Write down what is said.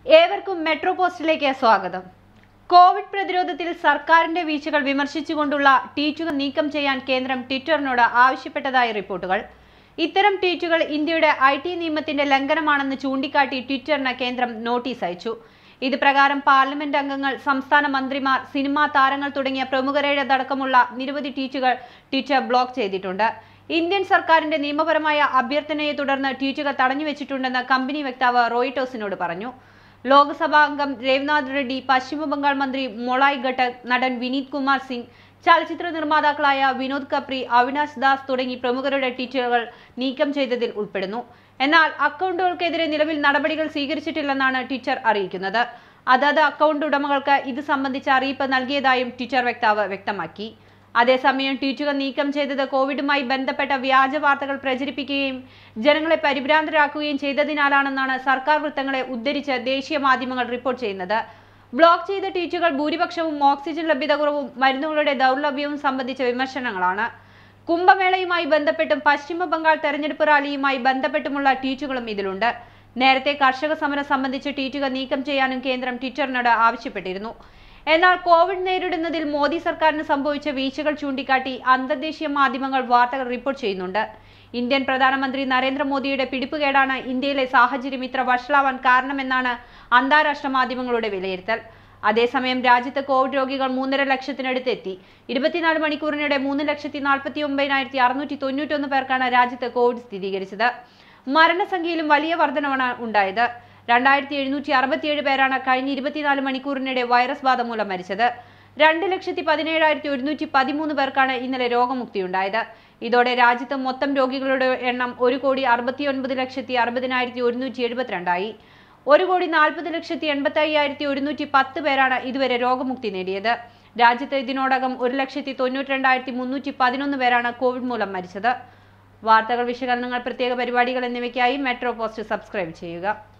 ഏവർക്കും മെട്രോ പോസ്റ്റിലേക്ക് സ്വാഗതം കോവിഡ് പ്രതിരോധത്തിൽ സർക്കാരിന്റെ വീഴ്ചകൾ വിമർശിച്ചുകൊണ്ടുള്ള ട്വീറ്റുകൾ നീക്കം ചെയ്യാൻ കേന്ദ്രം ട്വിറ്ററിനോട് ആവശ്യപ്പെട്ടതായി റിപ്പോർട്ടുകൾ ഇത്തരം ട്വീറ്റുകൾ ഇന്ത്യയുടെ ഐ ടി നിയമത്തിന്റെ ലംഘനമാണെന്ന് ചൂണ്ടിക്കാട്ടി ട്വിറ്ററിന് കേന്ദ്രം നോട്ടീസ് അയച്ചു ഇത് പ്രകാരം പാർലമെന്റ് അംഗങ്ങൾ സംസ്ഥാന മന്ത്രിമാർ സിനിമാ താരങ്ങൾ തുടങ്ങിയ പ്രമുഖരുടേതടക്കമുള്ള നിരവധി ട്വീറ്റുകൾ ട്വിറ്റർ ബ്ലോക്ക് ചെയ്തിട്ടുണ്ട് ഇന്ത്യൻ സർക്കാരിന്റെ നിയമപരമായ അഭ്യർത്ഥനയെ തുടർന്ന് ട്വീറ്റുകൾ തടഞ്ഞുവെച്ചിട്ടുണ്ടെന്ന് കമ്പനി വക്താവ് റോയിട്ടോസിനോട് പറഞ്ഞു ലോക്സഭാ അംഗം രേവ്നാഥ് റെഡ്ഡി പശ്ചിമ ബംഗാൾ മന്ത്രി മൊളായ് ഘട്ടക് നടൻ വിനീത് കുമാർ സിംഗ് ചലച്ചിത്ര നിർമ്മാതാക്കളായ വിനോദ് കപ്രി അവിനാശ് ദാസ് തുടങ്ങി പ്രമുഖരുടെ ട്വീറ്റുകൾ നീക്കം ചെയ്തതിൽ ഉൾപ്പെടുന്നു എന്നാൽ അക്കൗണ്ടുകൾക്കെതിരെ നിലവിൽ നടപടികൾ സ്വീകരിച്ചിട്ടില്ലെന്നാണ് ട്വിറ്റർ അറിയിക്കുന്നത് അതത് അക്കൗണ്ട് ഉടമകൾക്ക് ഇത് സംബന്ധിച്ച അറിയിപ്പ് നൽകിയതായും ട്വിറ്റർ വക്താവ് വ്യക്തമാക്കി അതേസമയം ട്വീറ്റുകൾ നീക്കം ചെയ്തത് കോവിഡുമായി ബന്ധപ്പെട്ട വ്യാജ വാർത്തകൾ പ്രചരിപ്പിക്കുകയും ജനങ്ങളെ പരിഭ്രാന്തരാക്കുകയും ചെയ്തതിനാലാണെന്നാണ് സർക്കാർ വൃത്തങ്ങളെ ഉദ്ധരിച്ച് ദേശീയ മാധ്യമങ്ങൾ റിപ്പോർട്ട് ചെയ്യുന്നത് ബ്ലോക്ക് ചെയ്ത ട്വീറ്റുകൾ ഭൂരിപക്ഷവും ഓക്സിജൻ ലഭ്യത കുറവും മരുന്നുകളുടെ ദൗർലഭ്യവും സംബന്ധിച്ച വിമർശനങ്ങളാണ് കുംഭമേളയുമായി ബന്ധപ്പെട്ടും പശ്ചിമ ബംഗാൾ തെരഞ്ഞെടുപ്പ് റാലിയുമായി ബന്ധപ്പെട്ടുമുള്ള ട്വീറ്റുകളും ഇതിലുണ്ട് നേരത്തെ കർഷക സമരം സംബന്ധിച്ച് ട്വീറ്റുകൾ നീക്കം ചെയ്യാനും കേന്ദ്രം ട്വിറ്ററിനോട് ആവശ്യപ്പെട്ടിരുന്നു എന്നാൽ കോവിഡ് നേരിടുന്നതിൽ മോദി സർക്കാരിന് സംഭവിച്ച വീഴ്ചകൾ ചൂണ്ടിക്കാട്ടി അന്തർദേശീയ മാധ്യമങ്ങൾ വാർത്തകൾ റിപ്പോർട്ട് ചെയ്യുന്നുണ്ട് ഇന്ത്യൻ പ്രധാനമന്ത്രി നരേന്ദ്രമോദിയുടെ പിടിപ്പുകേടാണ് ഇന്ത്യയിലെ സാഹചര്യം ഇത്ര വഷളാവാൻ കാരണമെന്നാണ് അന്താരാഷ്ട്ര മാധ്യമങ്ങളുടെ വിലയിരുത്തൽ അതേസമയം രാജ്യത്ത് കോവിഡ് രോഗികൾ മൂന്നര ലക്ഷത്തിനടുത്തെത്തി ഇരുപത്തിനാല് മണിക്കൂറിനിടെ മൂന്ന് ലക്ഷത്തി നാൽപ്പത്തി ഒമ്പതിനായിരത്തി അറുന്നൂറ്റി തൊണ്ണൂറ്റൊന്ന് പേർക്കാണ് രാജ്യത്ത് കോവിഡ് സ്ഥിരീകരിച്ചത് മരണസംഖ്യയിലും വലിയ വർധനവാണ് ഉണ്ടായത് രണ്ടായിരത്തി എഴുന്നൂറ്റി അറുപത്തിയേഴ് പേരാണ് കഴിഞ്ഞ ഇരുപത്തിനാല് മണിക്കൂറിനിടെ വൈറസ് ബാധ മൂലം മരിച്ചത് രണ്ട് ലക്ഷത്തി പതിനേഴായിരത്തി ഒരുന്നൂറ്റി പതിമൂന്ന് പേർക്കാണ് ഇന്നലെ രോഗമുക്തിയുണ്ടായത് ഇതോടെ രാജ്യത്ത് മൊത്തം രോഗികളുടെ എണ്ണം ഒരു കോടി അറുപത്തി ഒൻപത് ലക്ഷത്തി അറുപതിനായിരത്തി ഒരുന്നൂറ്റി എഴുപത്തിരണ്ടായി ഒരു കോടി നാൽപ്പത് ലക്ഷത്തി എൺപത്തി അയ്യായിരത്തി ഒരുന്നൂറ്റി പത്ത് പേരാണ് ഇതുവരെ രോഗമുക്തി നേടിയത് രാജ്യത്ത് ഇതിനോടകം ഒരു ലക്ഷത്തി തൊണ്ണൂറ്റി രണ്ടായിരത്തി മുന്നൂറ്റി പതിനൊന്ന് പേരാണ് കോവിഡ് മൂലം മരിച്ചത് വാർത്തകൾ വിശകലനങ്ങൾ പ്രത്യേക പരിപാടികൾ എന്നിവയ്ക്കായി മെട്രോ പോസ്റ്റ് സബ്സ്ക്രൈബ് ചെയ്യുക